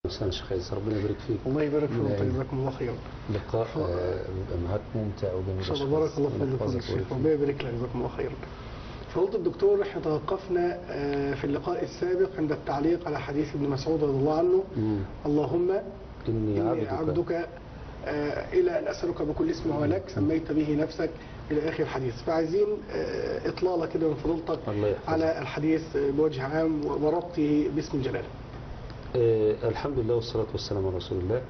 مساء الشيخ عز ربنا يبارك فيك الله يبارك فيكم نعم. جزاكم الله خيرا لقاء آه، بيبقى معاك ممتع وجميل ان شاء يا الله شيخ بارك الله عز. في ربنا فضلكم يحفظك يا شيخ ويبارك ربنا يبارك لك جزاكم الله خيرا فقلت الدكتور احنا توقفنا آه، في اللقاء السابق عند التعليق على حديث ابن مسعود رضي الله عنه مم. اللهم إني إني عبدك, عبدك آه، إلى أن أسألك بكل اسم هو لك سميت به نفسك إلى آخر الحديث فعايزين آه، إطلالة كده من فضيلتك الله يحفظك. على الحديث آه، بوجه عام وربطه باسم الجلالة آه الحمد لله والصلاة والسلام على رسول الله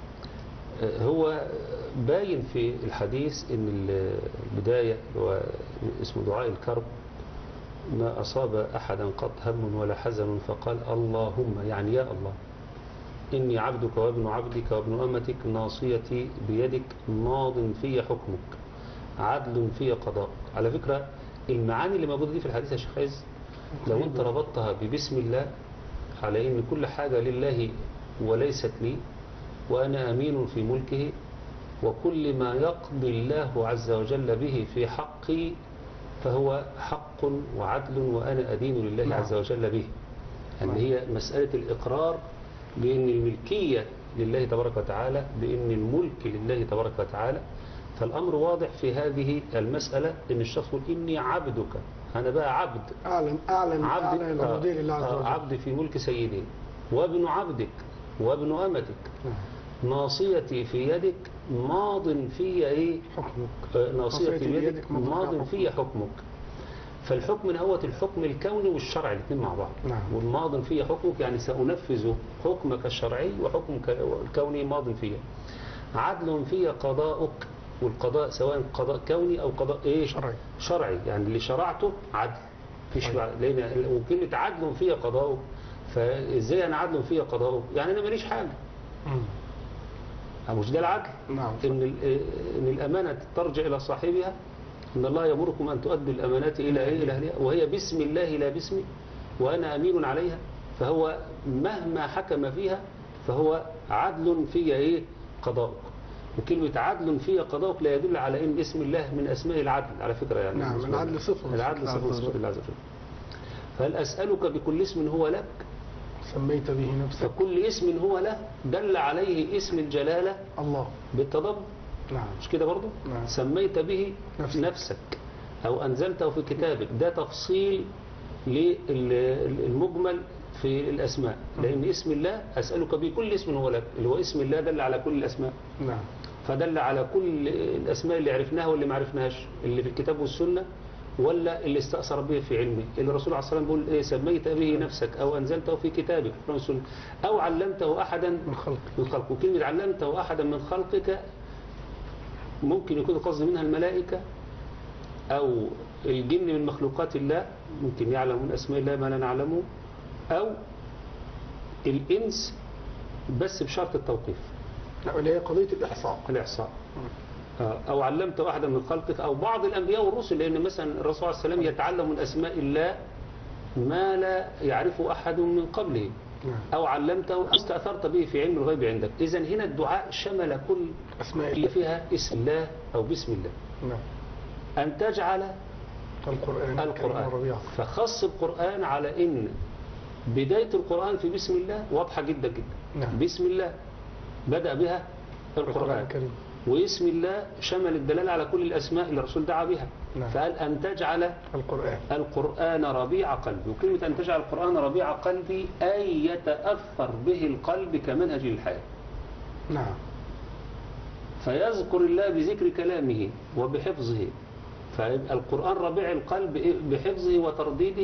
آه هو باين في الحديث ان البداية هو اسمه دعاء الكرب ما أصاب أحدا قط هم ولا حزن فقال اللهم يعني يا الله إني عبدك وابن عبدك وابن أمتك ناصيتي بيدك ماض في حكمك عدل في قضاء على فكرة المعاني اللي موجودة دي في الحديث يا شيخ عز لو انت ربطتها ببسم الله على ان كل حاجة لله وليست لي وانا امين في ملكه وكل ما يقضي الله عز وجل به في حقي فهو حق وعدل وانا ادين لله نعم. عز وجل به ان نعم. هي مسألة الاقرار بان الملكية لله تبارك وتعالى بان الملك لله تبارك وتعالى فالامر واضح في هذه المسألة ان الشخص يقول اني عبدك انا بقى عبد أعلن أعلن عبد أعلن العبودية لله عز آه، وجل عبد في ملك سيدي وابن عبدك وابن أمتك نعم. ناصيتي في يدك ماض في ايه حكمك آه، ناصيتي ناصيتي في بيدك يدك ماض ماض فيها في حكمك فالحكم هو الحكم الكوني والشرعي الاثنين مع بعض نعم. والماض في حكمك يعني سأنفذ حكمك الشرعي وحكمك الكوني ماض فيه عدل في قضاؤك والقضاء سواء قضاء كوني أو قضاء إيه شرعي. شرعي يعني اللي شرعته عدل فيش طيب. بقى- لأن وكلمة عدل فيها قضاؤك فإزاي أنا عدل فيها قضاؤك يعني أنا ماليش حاجة مم. مش ده العدل نعم إن, ال- إن الأمانة ترجع إلى صاحبها إن الله يأمركم أن تؤدوا الأمانات إلى إيه؟ إلى أهلها وهي باسم الله لا باسمي وأنا أمين عليها فهو مهما حكم فيها فهو عدل في إيه قضاؤك وكلمة عدل في قضاؤك لا يدل على إن اسم الله من أسماء العدل على فكرة يعني نعم، اسم العدل الله. صفة من العدل صفات صفة من الله عز صفات الله عز وجل فهل أسألك بكل اسم هو لك سميت به نفسك فكل اسم هو له دل عليه اسم الجلالة الله بالتضمن نعم مش كده برضه نعم. سميت به نفسك. نفسك, نفسك أو أنزلته في كتابك ده تفصيل للمجمل في الأسماء لأن اسم الله أسألك بكل اسم هو لك اللي هو اسم الله دل على كل الأسماء نعم فدل على كل الأسماء اللي عرفناها واللي ما عرفناهاش اللي في الكتاب والسنة ولا اللي استأثر به في علمه اللي الرسول عليه الصلاة والسلام بيقول إيه سميت به نفسك أو أنزلته في كتابك في السنة أو علمته أحدا من خلق من خلقه وكلمة علمته أحدا من خلقك ممكن يكون القصد منها الملائكة أو الجن من مخلوقات الله ممكن يعلم من أسماء الله ما لا نعلمه أو الإنس بس بشرط التوقيف لا اللي هي قضية الإحصاء الإحصاء آه، أو علمته أحدا من خلقك أو بعض الأنبياء والرسل لأن مثلا الرسول عليه السلام يتعلم من أسماء الله ما لا يعرفه أحد من قبله نعم أو علمته استأثرت به في علم الغيب عندك إذا هنا الدعاء شمل كل أسماء اللي فيها اسم الله أو بسم الله نعم أن تجعل القرآن الكريم القرآن ربيع فخص القرآن على إن بداية القرآن في بسم الله واضحة جدا جدا نعم بسم الله بدأ بها القرآن القرآن الكريم واسم الله شمل الدلالة على كل الأسماء اللي الرسول دعا بها نعم. فقال أن تجعل القرآن القرآن ربيع قلبي وكلمة أن تجعل القرآن ربيع قلبي أي يتأثر به القلب كمنهج للحياة نعم فيذكر الله بذكر كلامه وبحفظه فيبقى القرآن ربيع القلب بحفظه وترديده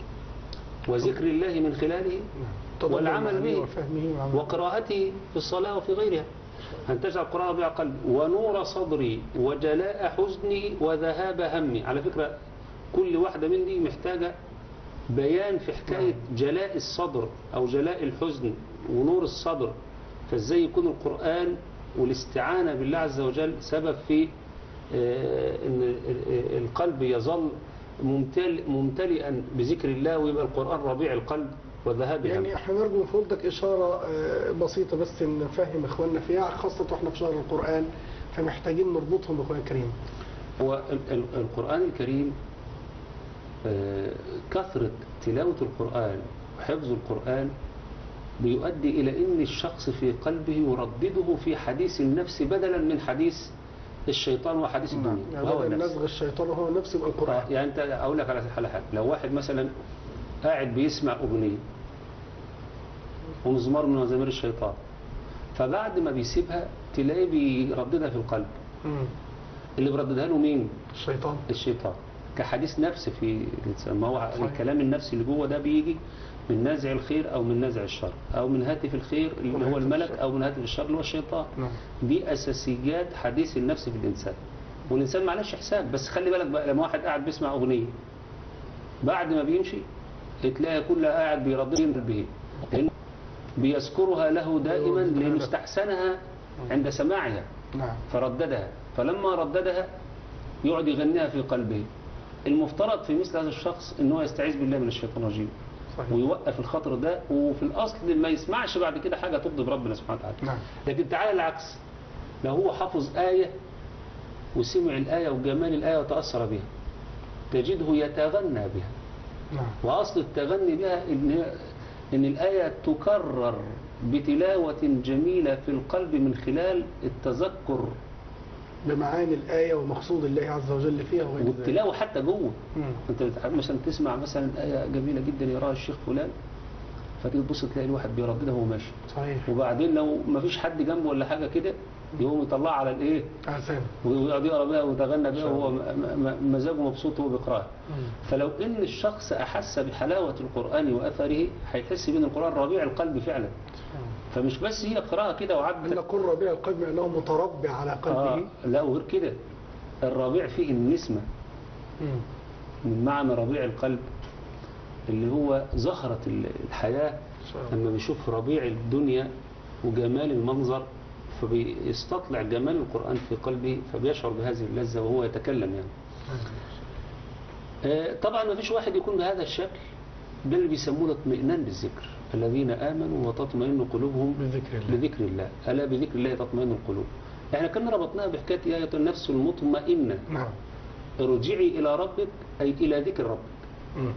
وذكر الله من خلاله نعم تضمن والعمل معانيه به وفهمه وعمله. وقراءته في الصلاة وفي غيرها أن تجعل القرآن ربيع قلبي ونور صدري وجلاء حزني وذهاب همي على فكرة كل واحدة من دي محتاجة بيان في حكاية جلاء الصدر أو جلاء الحزن ونور الصدر فازاي يكون القرآن والاستعانة بالله عز وجل سبب في آه، ان ال- القلب يظل ممتل ممتلئا بذكر الله ويبقى القرآن ربيع القلب وذهاب يعني الهم احنا نرجو من فضلك إشارة آه، بسيطة بس نفهم إخواننا فيها خاصة واحنا في شهر القرآن فمحتاجين نربطهم بالقرآن الكريم والقرآن الكريم آه، كثرة تلاوة القرآن وحفظ القرآن بيؤدي إلى أن الشخص في قلبه يردده في حديث النفس بدلا من حديث الشيطان وحديث الدنيا يعني وهو بدل النفس نزغ الشيطان وهو نفس يبقى القرآن آه، يعني انت اقول لك على على حاجه لو واحد مثلا قاعد بيسمع اغنيه ومزمار من مزامير الشيطان فبعد ما بيسيبها تلاقيه بيرددها في القلب مم. اللي بيرددها له مين الشيطان الشيطان كحديث نفس في الإنسان. ما هو صحيح. الكلام النفسي اللي جوه ده بيجي من نازع الخير او من نازع الشر او من هاتف الخير اللي ومن هو هاتف الملك الشر. او من هاتف الشر اللي هو الشيطان نعم دي اساسيات حديث النفس في الانسان والانسان معلش حساب بس خلي بالك بقى لما واحد قاعد بيسمع اغنيه بعد ما بيمشي تلاقي كلها قاعد بيردد به لأن بيذكرها له دائما لانه استحسنها عند سماعها نعم فرددها فلما رددها يقعد يغنيها في قلبه المفترض في مثل هذا الشخص ان هو يستعيذ بالله من الشيطان الرجيم صحيح ويوقف الخطر ده وفي الاصل ما يسمعش بعد كده حاجه تغضب ربنا سبحانه وتعالى نعم لكن تعالى العكس لو هو حفظ آية وسمع الآية وجمال الآية وتأثر بها تجده يتغنى بها نعم وأصل التغني بها إن, إن الآية تكرر بتلاوة جميلة في القلب من خلال التذكر بمعاني الآية ومقصود الله عز وجل فيها وغير ذلك والتلاوة حتى جوه مم. انت بتح- مثلا تسمع مثلا آية جميلة جدا يراها الشيخ فلان فتيجي تبص تلاقي الواحد بيرددها وهو ماشي صحيح وبعدين لو ما فيش حد جنبه ولا حاجة كده يقوم يطلعها على الايه أحسن ويقعد يقرا بها ويتغنى بها شاء وهو م- م- مزاجه مبسوط وهو بيقراها مم. فلو ان الشخص احس بحلاوه القران واثره هيحس بان القران ربيع القلب فعلا فمش بس هي قراءه كده أن وعدت نقول ربيع القلب أنه متربع على قلبه آه لا وغير كده الربيع فيه النسمه مم. من معنى ربيع القلب اللي هو زهره ال- الحياه إن شاء الله. لما بيشوف ربيع الدنيا وجمال المنظر فبيستطلع جمال القرآن في قلبه فبيشعر بهذه اللذة وهو يتكلم يعني آه، طبعا ما فيش واحد يكون بهذا الشكل ده اللي بيسموه الاطمئنان بالذكر الذين آمنوا وتطمئن قلوبهم بذكر الله بذكر الله ألا بذكر الله تطمئن القلوب احنا كنا ربطناها بحكاية آية النفس المطمئنة نعم ارجعي إلى ربك أي إلى ذكر ربك مم.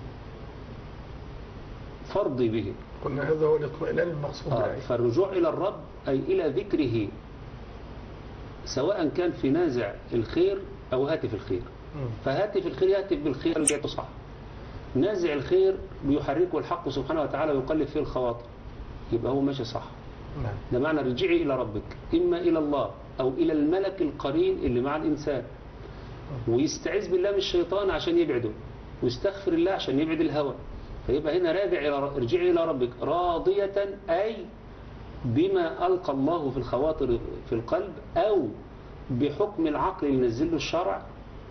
فارضي به قلنا هذا هو الاطمئنان المقصود آه، بالآية فالرجوع إلى الرب أي إلى ذكره سواء كان في نازع الخير أو هاتف الخير مم. فهاتف الخير يهتف بالخير اللي جاي صح نازع الخير بيحركه الحق سبحانه وتعالى ويقلب فيه الخواطر يبقى هو ماشي صح نعم ده معنى رجعي إلى ربك إما إلى الله أو إلى الملك القرين اللي مع الإنسان ويستعيذ بالله من الشيطان عشان يبعده ويستغفر الله عشان يبعد الهوى فيبقى هنا راجع إلى ارجعي إلى ربك راضية أي بما ألقى الله في الخواطر في القلب أو بحكم العقل اللي نزل له الشرع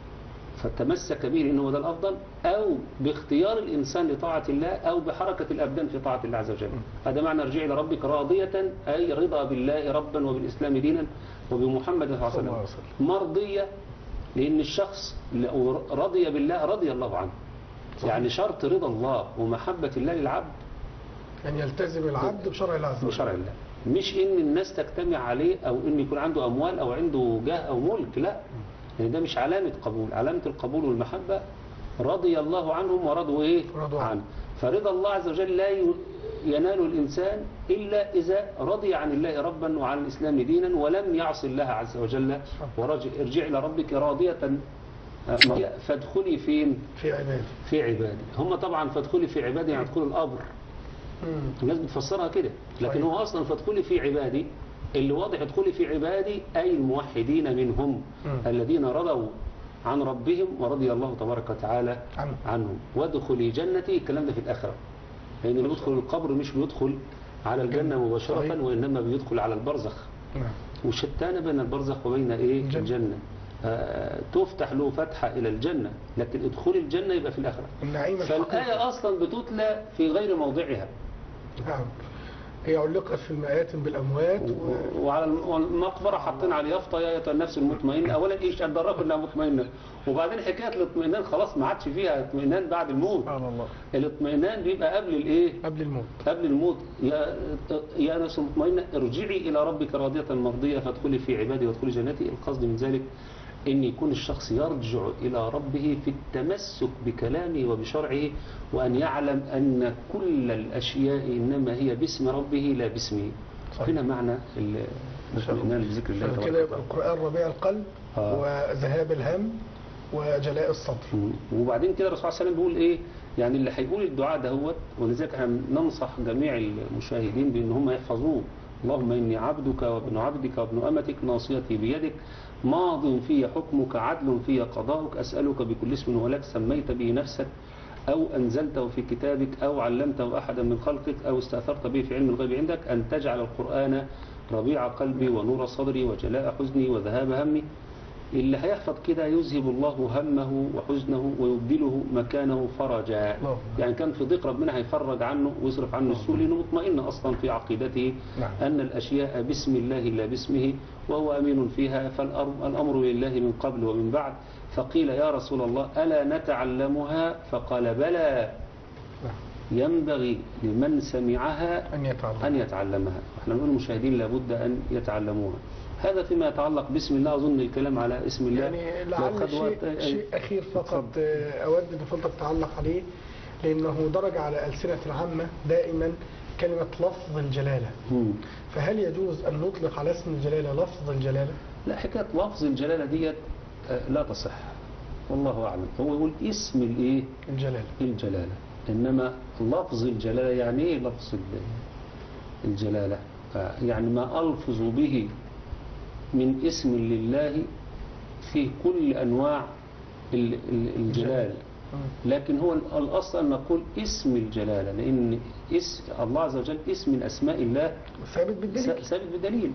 فتمسك به لأنه هو ده الأفضل أو باختيار الإنسان لطاعة الله أو بحركة الأبدان في طاعة الله عز وجل هذا معنى ارجعي إلى ربك راضية أي رضا بالله ربا وبالإسلام دينا وبمحمد صلى الله صلى الله عليه عليه وسلم مرضية لأن الشخص لو رضي بالله رضي الله عنه يعني شرط رضا الله ومحبة الله للعبد أن يلتزم العبد بشرع الله عز وجل بشرع الله مش ان الناس تجتمع عليه او ان يكون عنده اموال او عنده جاه او ملك لا يعني ده مش علامة قبول علامة القبول والمحبة رضي الله عنهم ورضوا ايه رضوا عنه. عنه فرضا الله عز وجل لا ي- ينال الإنسان إلا إذا رضي عن الله ربا وعن الإسلام دينا ولم يعص الله عز وجل ورجع ارجع إلى ربك راضية آه، فادخلي فين في عباده في عبادي هم طبعا فادخلي في عبادي يعني ادخلوا القبر مم. الناس بتفسرها كده لكن صحيح. هو اصلا فادخلي في عبادي اللي واضح ادخلي في عبادي اي الموحدين منهم مم. الذين رضوا عن ربهم ورضي الله تبارك وتعالى عنه. عنهم وادخلي جنتي الكلام ده في الاخره لان اللي بيدخل القبر مش بيدخل على الجنه مباشره صحيح. وانما بيدخل على البرزخ نعم وشتان بين البرزخ وبين ايه الجنة. الجنه آه تفتح له فتحه الى الجنه لكن ادخل الجنه يبقى في الاخره النعيم الحقيقي فالايه اصلا بتتلى في غير موضعها نعم هي علقت في المآت بالأموات و... وعلى الم- المقبرة حاطين على يافطة يا أيتها النفس المطمئنة أولا إيش أدراك إنها مطمئنة وبعدين حكاية الاطمئنان خلاص ما عادش فيها اطمئنان بعد الموت سبحان الله الاطمئنان بيبقى قبل الإيه قبل الموت قبل الموت يا يا نفس المطمئنة ارجعي إلى ربك راضية مرضية فادخلي في عبادي وادخلي جنتي القصد من ذلك ان يكون الشخص يرجع الى ربه في التمسك بكلامه وبشرعه وان يعلم ان كل الاشياء انما هي باسم ربه لا باسمه صحيح. هنا معنى ال- الاطمئنان بذكر الله عشان تبارك كده يبقى وتعالى. القرآن ربيع القلب آه. وذهاب الهم وجلاء الصدر مم. وبعدين كده الرسول صلى الله عليه وسلم بيقول ايه يعني اللي هيقول الدعاء دهوت ولذلك احنا ننصح جميع المشاهدين بان هم يحفظوه اللهم اني عبدك وابن عبدك وابن امتك ناصيتي بيدك ماض في حكمك عدل في قضاؤك اسالك بكل اسم هو لك سميت به نفسك او انزلته في كتابك او علمته احدا من خلقك او استاثرت به في علم الغيب عندك ان تجعل القران ربيع قلبي ونور صدري وجلاء حزني وذهاب همي اللي هيحفظ كده يذهب الله همه وحزنه ويبدله مكانه فرجا الله. يعني كان في ضيق ربنا هيفرج عنه ويصرف عنه السوء لانه مطمئن اصلا في عقيدته نعم. ان الاشياء باسم الله لا باسمه وهو امين فيها فالامر لله من قبل ومن بعد فقيل يا رسول الله الا نتعلمها فقال بلى نعم. ينبغي لمن سمعها أن يتعلم أن يتعلمها احنا نقول المشاهدين لابد أن يتعلموها هذا فيما يتعلق باسم الله أظن الكلام على اسم الله يعني لو لعل خد شيء, وقت- شيء أخير فقط آه، أود أن فضلك تعلق عليه لأنه درج على ألسنة العامة دائما كلمة لفظ الجلالة مم. فهل يجوز أن نطلق على اسم الجلالة لفظ الجلالة؟ لا حكاية لفظ الجلالة ديت آه، لا تصح والله أعلم هو يقول اسم الإيه الجلالة الجلالة إنما لفظ الجلالة يعني إيه لفظ ال- الجلالة آه، يعني ما ألفظ به من اسم لله في كل أنواع ال- ال- الجلال مم. لكن هو ال- الأصل أن نقول اسم الجلالة لأن اسم الله عز وجل اسم من أسماء الله ثابت بالدليل س- ثابت بدليل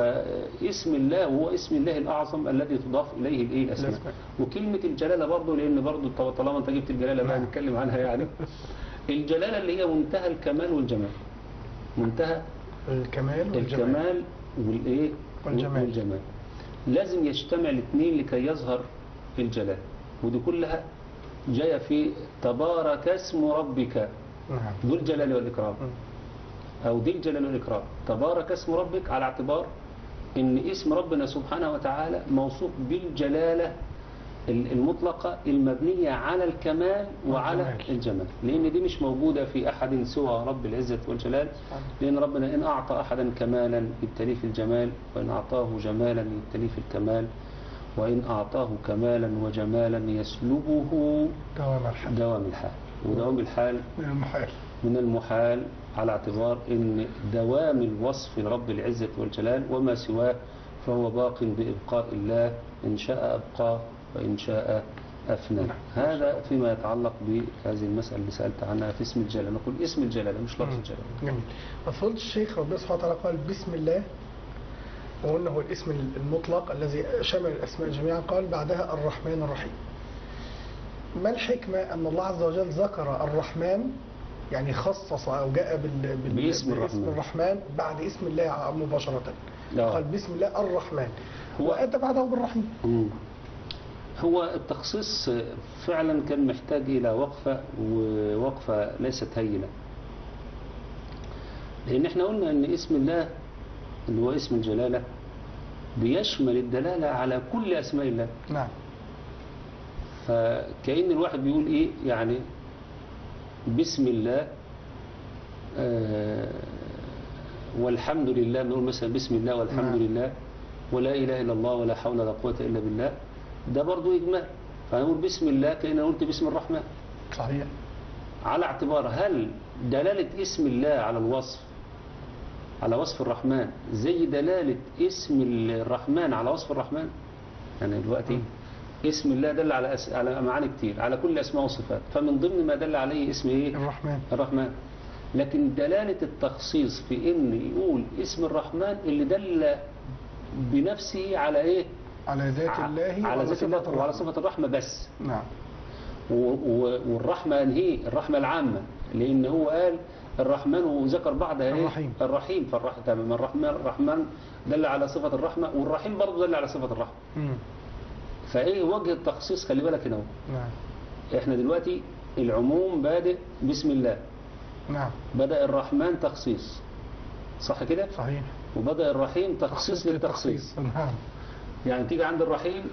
فاسم الله هو اسم الله الأعظم الذي تضاف إليه الإيه الأسماء الأسماء. وكلمة الجلالة برضه لأن برضه طب- طالما أنت جبت الجلالة بقى نعم. نتكلم عنها يعني الجلالة اللي هي منتهى الكمال والجمال منتهى الكمال والجمال الكمال والإيه والجمال. والجمال لازم يجتمع الاثنين لكي يظهر الجلال ودي كلها جاية في تبارك اسم ربك نعم ذو الجلال والإكرام مم. أو ذي الجلال والإكرام تبارك اسم ربك على اعتبار إن اسم ربنا سبحانه وتعالى موصوف بالجلالة ال- المطلقة المبنية على الكمال وعلى والجمال. الجمال لأن دي مش موجودة في أحد سوى رب العزة والجلال لأن ربنا إن أعطى أحدا كمالا يبتليه في الجمال وإن أعطاه جمالا يبتليه في الكمال وإن أعطاه كمالا وجمالا يسلبه دوام الحال دوام الحال ودوام الحال من المحال من المحال على اعتبار ان دوام الوصف لرب العزة والجلال وما سواه فهو باق بإبقاء الله إن شاء أبقى وإن شاء أفنى هذا فيما يتعلق بهذه المسألة اللي سألت عنها في اسم الجلالة نقول اسم الجلالة مش لفظ مم. الجلالة جميل فضل الشيخ ربنا سبحانه وتعالى قال بسم الله وقلنا هو الاسم المطلق الذي شمل الأسماء جميعا قال بعدها الرحمن الرحيم ما الحكمة أن الله عز وجل ذكر الرحمن يعني خصص أو جاء بال... بال... باسم الرحمن. الرحمن بعد اسم الله مباشرة لا. قال بسم الله الرحمن هو- وأتى بعده بالرحيم مم. هو التخصيص فعلا كان محتاج إلى وقفة ووقفة ليست هينة لأن احنا قلنا أن اسم الله اللي هو اسم الجلالة بيشمل الدلالة على كل أسماء الله نعم فكأن الواحد بيقول إيه يعني بسم الله آه، والحمد لله نقول مثلا بسم الله والحمد نعم. لله ولا إله إلا الله ولا حول ولا قوة إلا بالله ده برضو إجمال فنقول بسم الله كأن قلت بسم الرحمن صحيح على اعتبار هل دلالة اسم الله على الوصف على وصف الرحمن زي دلالة اسم الرحمن على وصف الرحمن يعني دلوقتي اسم الله دل على أس... على معاني كتير على كل اسماء وصفات فمن ضمن ما دل عليه اسم ايه الرحمن الرحمن لكن دلالة التخصيص في ان يقول اسم الرحمن اللي دل بنفسه على ايه على ذات الله على وعلى ذات الله صفات وعلى الرحمن. صفة الرحمة بس نعم و- و- والرحمة انهي الرحمة العامة لأن هو قال الرحمن وذكر بعدها ايه الرحيم. الرحيم فالرحمة تمام الرحمن الرحمن دل على صفة الرحمة والرحيم برضه دل على صفة الرحمة مم. فايه وجه التخصيص خلي بالك هنا اهو. نعم احنا دلوقتي العموم بادئ بسم الله نعم بدأ الرحمن تخصيص صح كده صحيح وبدأ الرحيم تخصيص للتخصيص نعم يعني تيجي عند الرحيم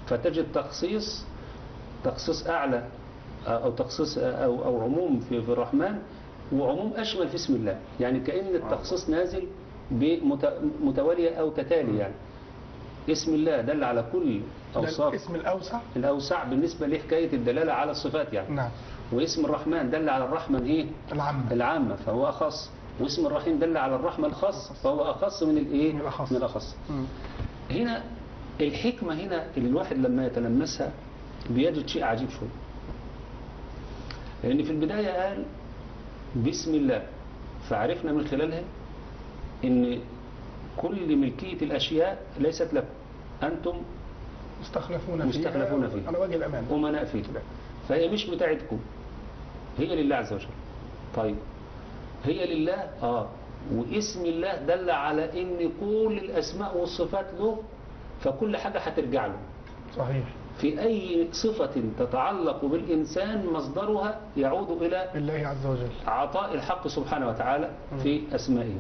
فتجد تخصيص تخصيص أعلى أو تخصيص أو, أو عموم في, في الرحمن وعموم أشمل في اسم الله يعني كأن التخصيص نازل بمتوالية أو تتالي يعني اسم الله دل على كل ده أوصاف الاسم الأوسع الأوسع بالنسبة لحكاية الدلالة على الصفات يعني نعم واسم الرحمن دل على الرحمة ايه العامة العامة فهو أخص واسم الرحيم دل على الرحمة الخاص فهو أخص من الايه من الأخص. من الأخص مم. هنا الحكمة هنا اللي الواحد لما يتلمسها بيجد شيء عجيب شوية لأن في البداية قال بسم الله فعرفنا من خلالها ان كل ملكية الأشياء ليست لكم أنتم مستخلفون فيها مستخلفون فيها. على وجه الأمان أمناء فيه فهي مش بتاعتكم هي لله عز وجل طيب هي لله آه واسم الله دل على ان كل الأسماء والصفات له فكل حاجة هترجع له صحيح في أي صفة تتعلق بالإنسان مصدرها يعود إلى بالله عز وجل عطاء الحق سبحانه وتعالى في أسمائه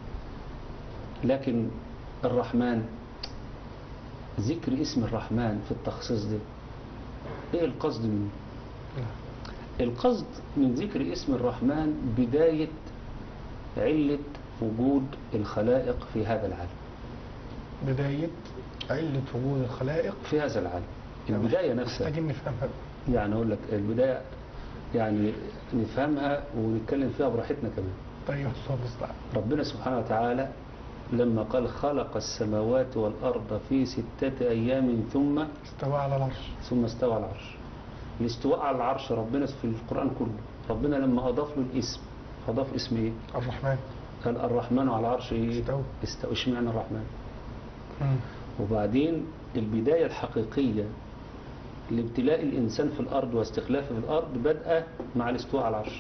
لكن الرحمن ذكر اسم الرحمن في التخصيص ده ايه القصد منه القصد من ذكر اسم الرحمن بداية علة وجود الخلائق في هذا العالم بداية علة وجود الخلائق في هذا العالم البداية نفسها محتاجين نفهمها يعني أقول لك البداية يعني نفهمها ونتكلم فيها براحتنا كمان طيب الله المستعان ربنا سبحانه وتعالى لما قال خلق السماوات والأرض في ستة أيام ثم استوى على العرش ثم استوى على العرش الاستواء على العرش ربنا في القرآن كله ربنا لما أضاف له الاسم أضاف اسم إيه؟ الرحمن قال الرحمن على العرش إيه؟ استوى. استوى اشمعنى الرحمن مم. وبعدين البداية الحقيقية لابتلاء الإنسان في الأرض واستخلافه في الأرض بدأ مع الاستواء على العرش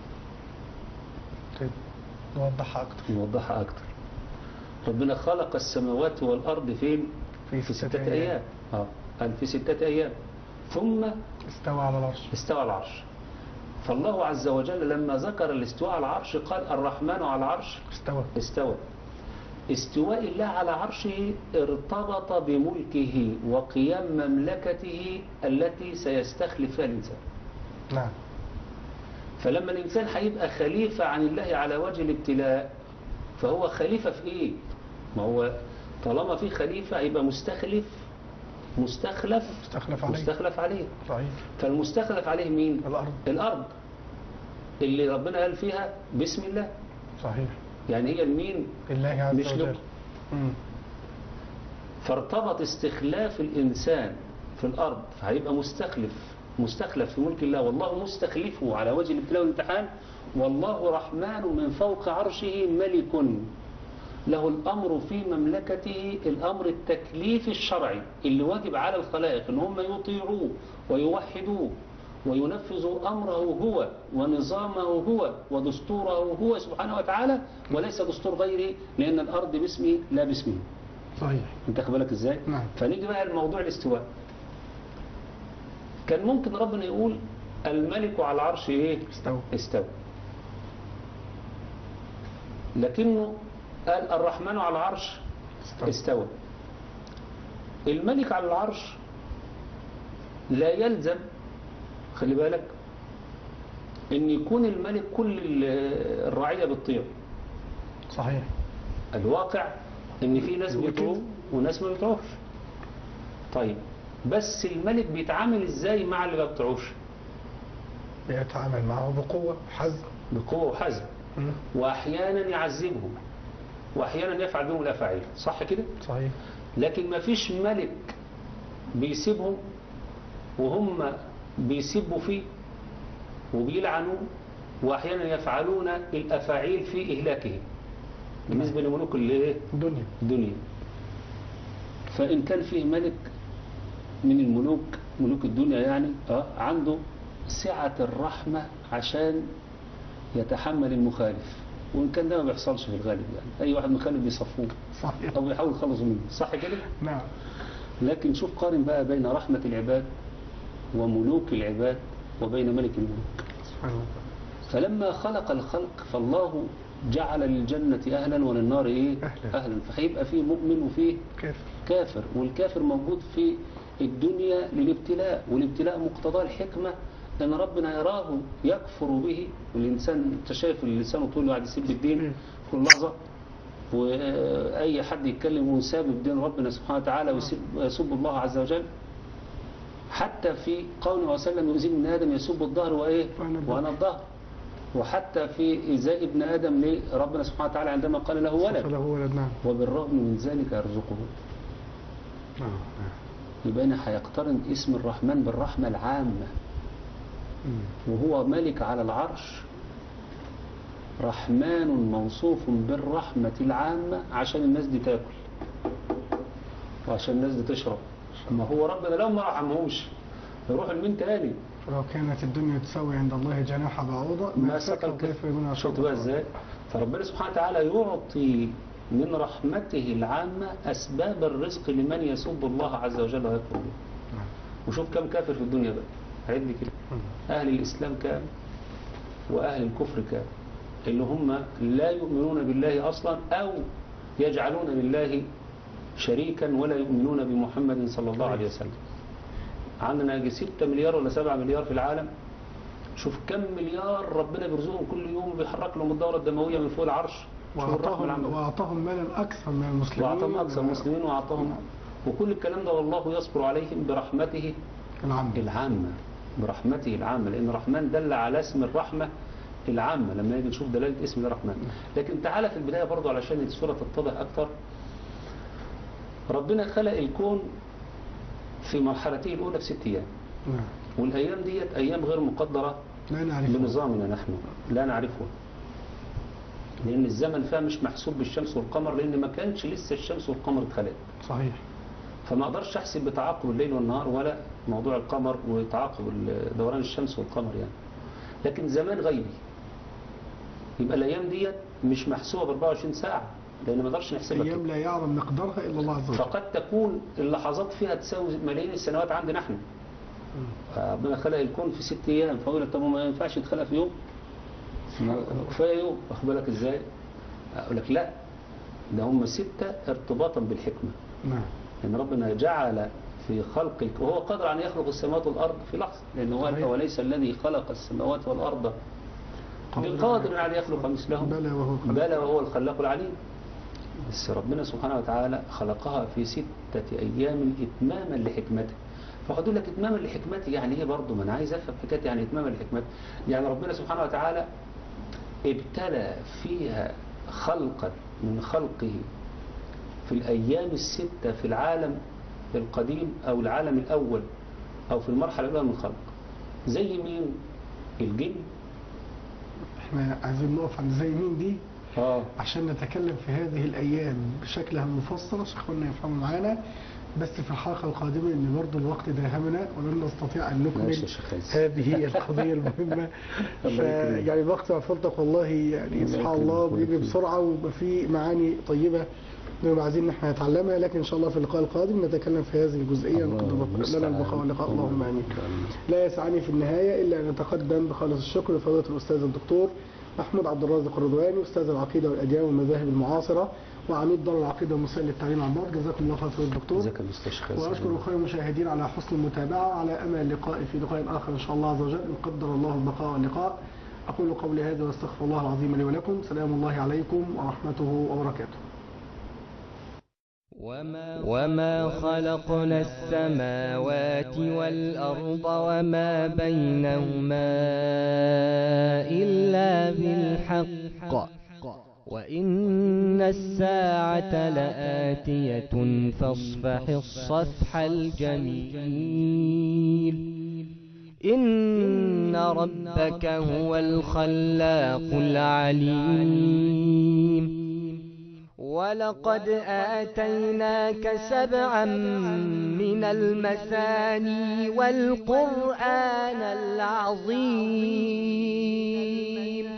طيب نوضحها أكتر نوضحها أكتر ربنا خلق السماوات والأرض فين؟ في في ستة ستة أيام. أيام آه. قال في ستة أيام ثم استوى على العرش استوى على العرش فالله عز وجل لما ذكر الاستواء على العرش قال الرحمن على العرش استوى استوى استواء الله على عرشه ارتبط بملكه وقيام مملكته التي سيستخلف فيها الإنسان نعم فلما الإنسان هيبقى خليفة عن الله على وجه الابتلاء فهو خليفة في إيه؟ ما هو طالما في خليفة هيبقى مستخلف مستخلف استخلف عليه مستخلف عليه صحيح فالمستخلف عليه مين؟ الأرض الأرض اللي ربنا قال فيها بسم الله صحيح يعني هي المين لله عز مش وجل لكم. مم. فارتبط استخلاف الإنسان في الأرض فهيبقى مستخلف مستخلف في ملك الله والله مستخلفه على وجه الابتلاء والامتحان والله رحمن من فوق عرشه ملك له الأمر في مملكته الأمر التكليف الشرعي اللي واجب على الخلائق ان هم يطيعوه ويوحدوه وينفذوا أمره هو ونظامه هو ودستوره هو سبحانه وتعالى وليس دستور غيره لأن الأرض باسمه لا باسمه صحيح انت خد بالك ازاي نعم. فنيجي بقى الموضوع الاستواء كان ممكن ربنا يقول الملك على العرش ايه استوى استوى لكنه قال الرحمن على العرش استوى استوى الملك على العرش لا يلزم خلي بالك ان يكون الملك كل ال- الرعية بتطيع صحيح الواقع ان في ناس هو كده. بيطيعوا وناس ما بيطيعوش طيب بس الملك بيتعامل ازاي مع اللي ما بيطيعوش بيتعامل معه بقوة حزم بقوة وحزم مم. واحيانا يعذبهم واحيانا يفعل بهم الافاعيل صح كده صحيح لكن ما فيش ملك بيسيبهم وهم بيسبوا فيه وبيلعنوه واحيانا يفعلون الافاعيل في اهلاكه بالنسبه لملوك الايه دنيا الدنيا فإن كان فيه ملك من الملوك ملوك الدنيا يعني اه عنده سعة الرحمة عشان يتحمل المخالف وإن كان ده ما بيحصلش في الغالب يعني أي واحد مخالف بيصفوه صحيح أو بيحاول يخلصوا منه صح كده؟ نعم لكن شوف قارن بقى بين رحمة العباد وملوك العباد وبين ملك الملوك سبحان الله فلما خلق الخلق فالله جعل للجنة أهلا وللنار إيه؟ أهلا. أهلا فهيبقى فيه مؤمن وفيه كيف كافر والكافر موجود في الدنيا للابتلاء والابتلاء مقتضاه الحكمة أن ربنا يراه يكفر به والإنسان أنت شايف اللسان طول قاعد يسب الدين في كل لحظة وأي حد يتكلم ويسابب دين ربنا سبحانه وتعالى ويسب ويسب الله عز وجل حتى في قوله وسلم يؤذي ابن آدم يسب الظهر وإيه وأنا الظهر. وأنا الظهر وحتى في إزاء ابن آدم لربنا سبحانه وتعالى عندما قال له ولد فله ولد نعم وبالرغم من ذلك يرزقه آه، آه. يبقى هنا هيقترن اسم الرحمن بالرحمة العامة مم. وهو ملك على العرش رحمن موصوف بالرحمة العامة عشان الناس دي تاكل وعشان الناس دي تشرب ما هو ربنا لو ما رحمهمش يروح لمين تاني فلو كانت الدنيا تساوي عند الله جناح بعوضة ما سكن سكن كيف يكون شفت بقى ازاي فربنا سبحانه وتعالى يعطي من رحمته العامة أسباب الرزق لمن يسب الله عز وجل ويكفر به نعم. وشوف كم كافر في الدنيا بقى عد كده مم. أهل الإسلام كام وأهل الكفر كام اللي هم لا يؤمنون بالله أصلا أو يجعلون لله شريكا ولا يؤمنون بمحمد صلى الله عليه وسلم عندنا يجي 6 مليار ولا 7 مليار في العالم شوف كم مليار ربنا بيرزقهم كل يوم بيحرك لهم الدورة الدموية من فوق العرش شوف الرحمة وأعطاهم, العامة. وأعطاهم مالا أكثر من المسلمين وأعطاهم أكثر المسلمين وأعطاهم وكل الكلام ده والله يصبر عليهم برحمته العام العامة برحمته العامة لأن الرحمن دل على اسم الرحمة العامة لما نيجي نشوف دلالة اسم الرحمن لكن تعالى في البداية برضو علشان الصورة تتضح أكتر ربنا خلق الكون في مرحلته الأولى في ست أيام نعم والأيام ديت أيام غير مقدرة لا نعرف بنظامنا نحن لا نعرفه لأن الزمن فيها مش محسوب بالشمس والقمر لأن ما كانش لسه الشمس والقمر اتخلق صحيح فما اقدرش احسب بتعاقب الليل والنهار ولا موضوع القمر وتعاقب ال- دوران الشمس والقمر يعني لكن زمان غيبي يبقى الايام ديت مش محسوبه ب 24 ساعه لان ما نقدرش نحسبها أيام كده. لا يعلم مقدارها إلا الله عز وجل فقد تكون اللحظات فيها تساوي ملايين السنوات عندنا احنا ربنا خلق الكون في ست ايام فاقول لك طب ما ينفعش يتخلق في يوم ما- كفايه يوم واخد بالك ازاي اقول لك لا ده هم سته ارتباطا بالحكمه نعم ان ربنا جعل في خلق الك- وهو قادر ان يخلق السماوات والارض في لحظه لانه قال صحيح. وليس الذي خلق السماوات والارض قادر بقادر على- على ان يخلق مثلهم بلى وهو الخلاق. بلى وهو الخلاق العليم بس ربنا سبحانه وتعالى خلقها في ستة أيام إتماما لحكمته فقد لك إتماما لحكمته يعني إيه برضه ما أنا عايز أفهم حكاية يعني إتماما لحكمته يعني ربنا سبحانه وتعالى ابتلى فيها خلقا من خلقه في الأيام الستة في العالم القديم أو العالم الأول أو في المرحلة الأولى من الخلق زي مين الجن احنا عايزين نقف عند زي مين دي آه عشان نتكلم في هذه الأيام بشكلها المفصل عشان اخواننا يفهموا معانا بس في الحلقة القادمة ان برضو الوقت داهمنا ولن نستطيع ان ماشي يا نكمل شيخ عز. هذه القضية المهمة الله يكرمك. ف- يعني الوقت مع فضلك والله يعني الله سبحان يكرمك الله ويبارك بيجري فيك. بسرعة ويبقى في معاني طيبة نبقى عايزين ان احنا نتعلمها لكن ان شاء الله في اللقاء القادم نتكلم في هذه الجزئية الله نقدر لنا المستعان. البقاء واللقاء اللهم امين آمين. لا يسعني في النهاية إلا أن أتقدم بخالص الشكر لفضيلة الأستاذ الدكتور محمود عبد الرازق الرضواني أستاذ العقيدة والأديان والمذاهب المعاصرة وعميد دار العقيدة والمسائل للتعليم عن بعد جزاكم الله خير فضيلة الدكتور جزاك المستشفى وأشكر أخوي المشاهدين على حسن المتابعة على أمل اللقاء في لقاء آخر إن شاء الله عز وجل إن قدر الله البقاء واللقاء أقول قولي هذا وأستغفر الله العظيم لي ولكم سلام الله عليكم ورحمته وبركاته وما خلقنا السماوات والأرض وما بينهما إلا بالحق وإن الساعة لآتية فاصفح الصفح الجميل إن ربك هو الخلاق العليم ولقد آتيناك سبعا من المثاني والقرآن العظيم